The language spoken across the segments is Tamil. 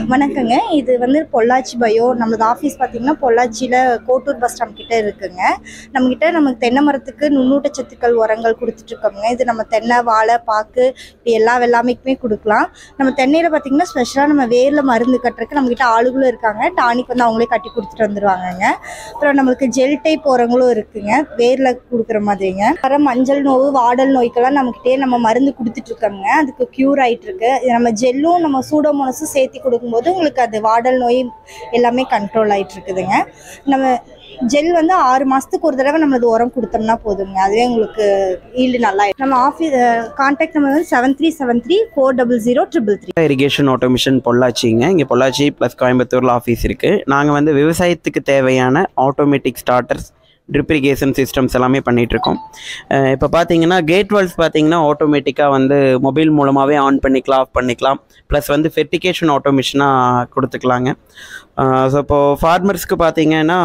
வணக்கங்க இது வந்து பொள்ளாச்சி பயோ நம்மளது ஆஃபீஸ் பார்த்தீங்கன்னா பொள்ளாச்சியில் கோட்டூர் பஸ் ஸ்டாண்ட் கிட்ட இருக்குங்க நம்மக்கிட்ட நமக்கு தென்னை மரத்துக்கு நுண்ணூட்டச்சத்துக்கள் உரங்கள் கொடுத்துட்ருக்கோங்க இது நம்ம தென்னை வாழை பாக்கு இப்படி எல்லா வெள்ளாமைக்குமே கொடுக்கலாம் நம்ம தென்னையில் பார்த்தீங்கன்னா ஸ்பெஷலாக நம்ம வேரில் மருந்து கட்டுறதுக்கு நம்மக்கிட்ட ஆளுகளும் இருக்காங்க டானிக் வந்து அவங்களே கட்டி கொடுத்துட்டு வந்துருவாங்கங்க அப்புறம் நம்மளுக்கு ஜெல் டைப் உரங்களும் இருக்குங்க வேரில் கொடுக்குற மாதிரிங்க வர மஞ்சள் நோவு வாடல் நோய்க்கெல்லாம் நம்மக்கிட்டே நம்ம மருந்து கொடுத்துட்ருக்கோங்க அதுக்கு க்யூர் ஆயிட்டு இருக்கு இது நம்ம ஜெல்லும் நம்ம சூடோமோனஸும் சேர்த்து கொடுக்கும்போது உங்களுக்கு அது வாடல் நோய் எல்லாமே கண்ட்ரோல் ஆயிட்டு இருக்குதுங்க நம்ம ஜெல் வந்து ஆறு மாதத்துக்கு ஒரு தடவை நம்மளது உரம் கொடுத்தோம்னா போதுங்க அதுவே உங்களுக்கு ஈல்டு நல்லா இருக்கும். நம்ம ஆஃபீஸ் கான்டாக்ட் நம்பர் வந்து seven three seven three four double zero triple three irrigation automation பொள்ளாச்சிங்க இங்கே பொள்ளாச்சி ப்ளஸ் கோயம்புத்தூரில் ஆஃபீஸ் இருக்குது நாங்கள் வந்து விவசாயத்துக்கு தேவையான automatic starters drip irrigation systems எல்லாமே பண்ணிகிட்ருக்கோம் இப்போ பார்த்தீங்கன்னா கேட் வால்ஸ் பார்த்தீங்கன்னா ஆட்டோமேட்டிக்காக வந்து மொபைல் மூலமாகவே ஆன் பண்ணிக்கலாம் ஆஃப் பண்ணிக்கலாம் ப்ளஸ் வந்து ஃபெர்டிகேஷன் ஆட்டோமேஷனாக கொடுத்துக்கலாங்க ஸோ இப்போது ஃபார்மர்ஸ்க்கு பார்த்தீங்கன்னா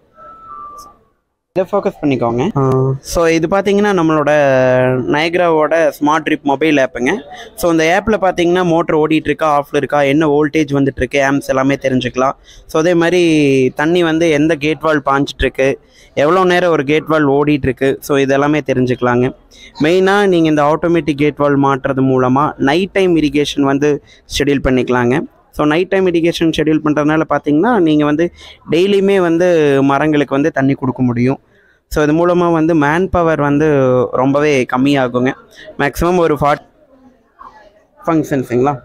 இதை ஃபோக்கஸ் பண்ணிக்கோங்க ஸோ இது பார்த்தீங்கன்னா நம்மளோட நயக்ராவோட ஸ்மார்ட் ட்ரிப் மொபைல் ஆப்புங்க ஸோ இந்த ஆப்பில் பார்த்தீங்கன்னா மோட்டர் ஓடிட்டு இருக்கா ஆஃப்ல இருக்கா என்ன வோல்டேஜ் வந்துட்டு இருக்கு ஆம்ஸ் எல்லாமே தெரிஞ்சுக்கலாம் ஸோ அதே மாதிரி தண்ணி வந்து எந்த கேட் வால் பாஞ்சிட்டு இருக்கு எவ்வளோ நேரம் ஒரு கேட் வால் ஓடிட்டு இருக்கு ஸோ இதெல்லாமே தெரிஞ்சுக்கலாங்க மெயினாக நீங்கள் இந்த ஆட்டோமேட்டிக் கேட் வால் மாட்டுறது மூலமாக நைட் டைம் இரிகேஷன் வந்து ஷெடியூல் பண்ணிக்கலாங்க so night time irrigation schedule பண்ணுறதுனால பார்த்தீங்கன்னா நீங்கள் வந்து டெய்லியுமே வந்து மரங்களுக்கு வந்து தண்ணி கொடுக்க முடியும் ஸோ இது மூலமாக வந்து மேன் பவர் வந்து ரொம்பவே கம்மியாகுங்க மேக்ஸிமம் ஒரு ஃபார்ட் ஃபங்க்ஷன்ஸுங்களா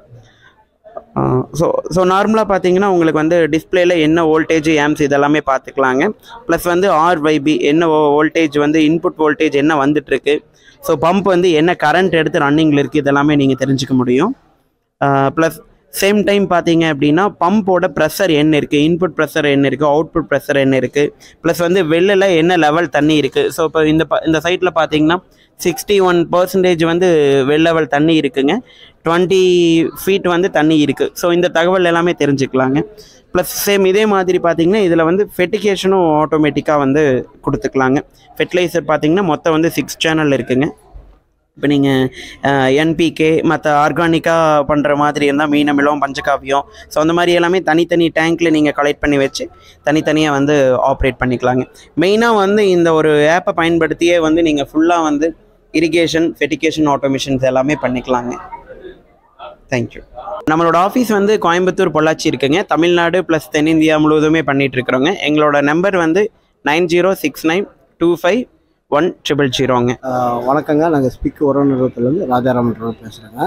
ஸோ ஸோ நார்மலாக பார்த்தீங்கன்னா உங்களுக்கு வந்து டிஸ்பிளேல என்ன வோல்டேஜ் ஆம்ஸ் இதெல்லாமே பார்த்துக்கலாங்க ப்ளஸ் வந்து ஆர்வைபி என்ன வோல்டேஜ் வந்து இன்புட் வோல்டேஜ் என்ன வந்துட்டுருக்கு ஸோ பம்ப் வந்து என்ன கரண்ட் எடுத்து ரன்னிங்கில் இருக்குது இதெல்லாமே நீங்கள் தெரிஞ்சுக்க முடியும் ப்ளஸ் சேம் டைம் பார்த்தீங்க அப்படின்னா பம்போட ப்ரெஷர் என்ன இருக்குது இன்புட் ப்ரெஷர் என்ன இருக்குது அவுட்புட் ப்ரெஷர் என்ன இருக்குது ப்ளஸ் வந்து வெளில என்ன லெவல் தண்ணி இருக்குது ஸோ இப்போ இந்த ப இந்த சைட்டில் பார்த்தீங்கன்னா சிக்ஸ்டி ஒன் பர்சன்டேஜ் வந்து வெல் லெவல் தண்ணி இருக்குங்க டுவெண்ட்டி ஃபீட் வந்து தண்ணி இருக்குது ஸோ இந்த தகவல் எல்லாமே தெரிஞ்சுக்கலாங்க ப்ளஸ் சேம் இதே மாதிரி பார்த்தீங்கன்னா இதில் வந்து ஃபெட்டிகேஷனும் ஆட்டோமேட்டிக்காக வந்து கொடுத்துக்கலாங்க ஃபெர்டிலைசர் பார்த்தீங்கன்னா மொத்தம் வந்து சிக்ஸ் சேனல் இருக்குங்க இப்போ நீங்கள் என்பிகே மற்ற ஆர்கானிக்காக பண்ணுற மாதிரி இருந்தால் மீனமிலம் பஞ்சகாவியம் ஸோ அந்த மாதிரி எல்லாமே தனித்தனி டேங்க்கில் நீங்கள் கலெக்ட் பண்ணி வச்சு தனித்தனியாக வந்து ஆப்ரேட் பண்ணிக்கலாங்க மெயினாக வந்து இந்த ஒரு ஆப்பை பயன்படுத்தியே வந்து நீங்கள் ஃபுல்லாக வந்து இரிகேஷன் ஃபெட்டிகேஷன் ஆட்டோமேஷன்ஸ் எல்லாமே பண்ணிக்கலாங்க தேங்க்யூ நம்மளோட ஆஃபீஸ் வந்து கோயம்புத்தூர் பொள்ளாச்சி இருக்குங்க தமிழ்நாடு ப்ளஸ் தென்னிந்தியா முழுவதுமே பண்ணிகிட்டு இருக்கிறோங்க எங்களோட நம்பர் வந்து nine zero six nine two five one triple ஜீரோங்க ஆஹ் வணக்கங்க நாங்கள் ஸ்பிக் உர நிறுவனத்துலேருந்து ராஜாராமன் பேசுகிறேங்க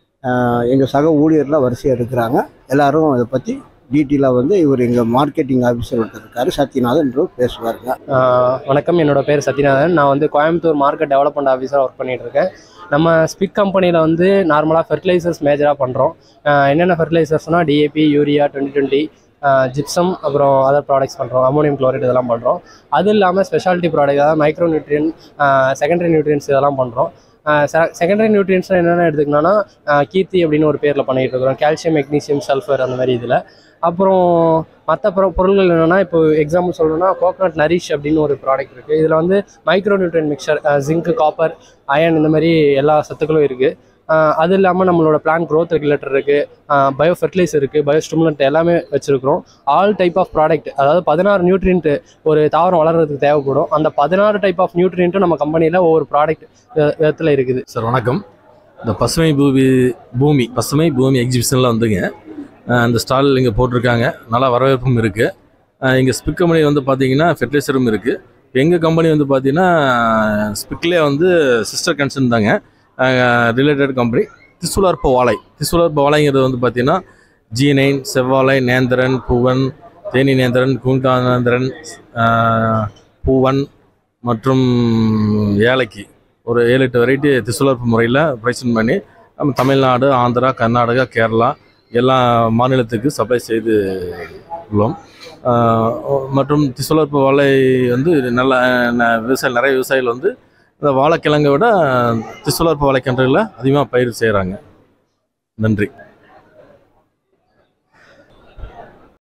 எங்கள் சக ஊழியர்லாம் வரிசையாக இருக்கிறாங்க எல்லாரும் இதை பற்றி டீட்டெயிலாக வந்து இவர் எங்கள் மார்க்கெட்டிங் ஆஃபீஸர் ஒருத்தர் இருக்காரு சத்யநாதன் பேசுவாருங்க ஆஹ் வணக்கம் என்னோட பேர் சத்யநாதன் நான் வந்து கோயம்புத்தூர் மார்க்கெட் டெவலப்மெண்ட் ஆஃபீஸராக ஒர்க் பண்ணிட்டு இருக்கேன் நம்ம ஸ்பிக் கம்பெனியில் வந்து நார்மலாக ஃபெர்டிலைசர்ஸ் மேஜராக பண்ணுறோம் என்னென்ன ஃபெர்டிலைசர்ஸ்னால் DAP urea twenty twenty gypsum அப்புறம் அதர் ப்ராடக்ட்ஸ் பண்ணுறோம் அமோனியம் குளோரைட் இதெல்லாம் பண்ணுறோம் அது இல்லாமல் ஸ்பெஷாலிட்டி ப்ராடக்ட் அதாவது மைக்ரோ நியூட்ரியன் செகண்டரி நியூட்ரியன்ஸ் இதெல்லாம் பண்ணுறோம் செகண்டரி நியூட்ரியன்ஸ் என்னென்ன எடுத்துக்கணும்னா கீர்த்தி அப்படின்னு ஒரு பேரில் பண்ணிகிட்டு இருக்கிறோம் கால்சியம் மெக்னீசியம் சல்ஃபர் அந்த மாதிரி இதில் அப்புறம் மற்ற பொரு பொருட்கள் என்னென்னா இப்போ எக்ஸாம்பிள் சொல்லணும்னா கோகனட் நரிஷ் அப்படின்னு ஒரு ப்ராடக்ட் இருக்குது இதில் வந்து micro nutrient mixture zinc copper iron இந்த மாதிரி எல்லா சத்துக்களும் இருக்குது அது இல்லாமல் நம்மளோட பிளான் க்ரோத் ரெகுலேட்டர் இருக்குது பயோ ஃபெர்டிலைசர் இருக்குது பயோ ஸ்டிமுலண்ட் எல்லாமே வச்சுருக்கிறோம் ஆல் டைப் ஆஃப் ப்ராடக்ட் அதாவது பதினாறு நியூட்ரியன்ட் ஒரு தாவரம் வளர்கிறதுக்கு தேவைப்படும் அந்த பதினாறு டைப் ஆஃப் நியூட்ரியன்ட்டும் நம்ம கம்பெனியில் ஒவ்வொரு ப்ராடக்ட் விதத்தில் இருக்குது சார் வணக்கம் இந்த பசுமை பூமி பூமி பசுமை பூமி எக்ஸிபிஷனில் வந்துங்க அஹ் இந்த ஸ்டால் இங்கே போட்டிருக்காங்க நல்லா வரவேற்பும் இருக்குது எங்கள் ஸ்பிக் கம்பெனி வந்து பார்த்தீங்கன்னா ஃபெர்டிலைசரும் இருக்குது எங்கள் கம்பெனி வந்து பார்த்தீங்கன்னா ஸ்பிக்லேயே வந்து சிஸ்டர் கன்சர்ன் தாங்க ரிலேட்டட் கம்பெனி திசுலார்ப வாழை திசுலார்ப வாழைங்கிறது வந்து பார்த்தீங்கன்னா ஜி நைன் செவ்வாழை நேந்திரன் பூவன் தேனி நேந்திரன் குண்டா நேந்திரன் அஹ் பூவன் மற்றும் ஏலக்கி ஒரு ஏழு எட்டு வெரைட்டி திசுலர்ப்பு முறையில் ப்ரைசன் பண்ணி நம்ம தமிழ்நாடு ஆந்திரா கர்நாடகா கேரளா எல்லா மாநிலத்துக்கு சப்ளை செய்து உள்ளோம் ஆஹ் மற்றும் திசுலர்ப்பு வாழை வந்து நல்ல ந- விவசாய நிறைய விவசாயிகள் வந்து இந்த வாழைக்கிழங்கை விட திசுலர்ப்பு வாழைக்கன்றுகளை அதிகமாக பயிர் செய்கிறாங்க நன்றி